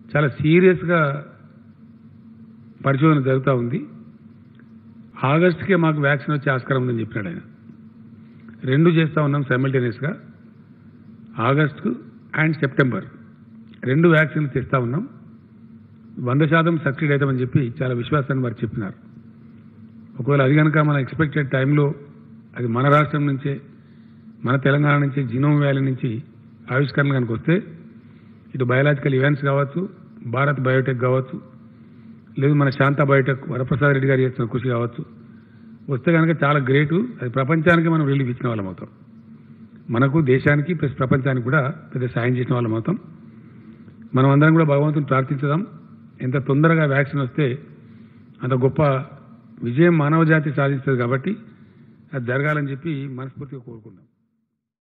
చాలా సీరియస్గా పరిశోధన జరుగుతూ ఉంది ఆగస్టుకే మాకు వ్యాక్సిన్ వచ్చే ఆస్కారం ఉందని చెప్పినాడు ఆయన రెండు చేస్తూ ఉన్నాం సైమల్టేనియస్గా ఆగస్టు అండ్ సెప్టెంబర్ రెండు వ్యాక్సిన్లు తెస్తా ఉన్నాం వంద శాతం సక్సీడ్ అవుతామని చెప్పి చాలా విశ్వాసాన్ని వారు చెప్పినారు ఒకవేళ అది కనుక మన ఎక్స్పెక్టెడ్ టైంలో అది మన రాష్ట్రం నుంచే మన తెలంగాణ నుంచి జీనోమ్ వ్యాలీ నుంచి ఆవిష్కరణలు కనుక వస్తే ఇటు బయాలజికల్ ఈవెంట్స్ కావచ్చు భారత్ బయోటెక్ కావచ్చు లేదు మన శాంత బయోటెక్ వరప్రసాద్ రెడ్డి గారు చేస్తున్న కృషి కావచ్చు వస్తే కనుక చాలా గ్రేటు అది ప్రపంచానికి మనం రిలీఫ్ ఇచ్చిన వాళ్ళం అవుతాం మనకు దేశానికి ప్లస్ ప్రపంచానికి కూడా పెద్ద సాయం చేసిన వాళ్ళం అవుతాం మనం అందరం కూడా భగవంతుని ప్రార్థించుదాం ఎంత తొందరగా వ్యాక్సిన్ వస్తే అంత గొప్ప విజయం మానవ జాతి సాధిస్తుంది కాబట్టి అది జరగాలని చెప్పి మనస్ఫూర్తిగా కోరుకుందాం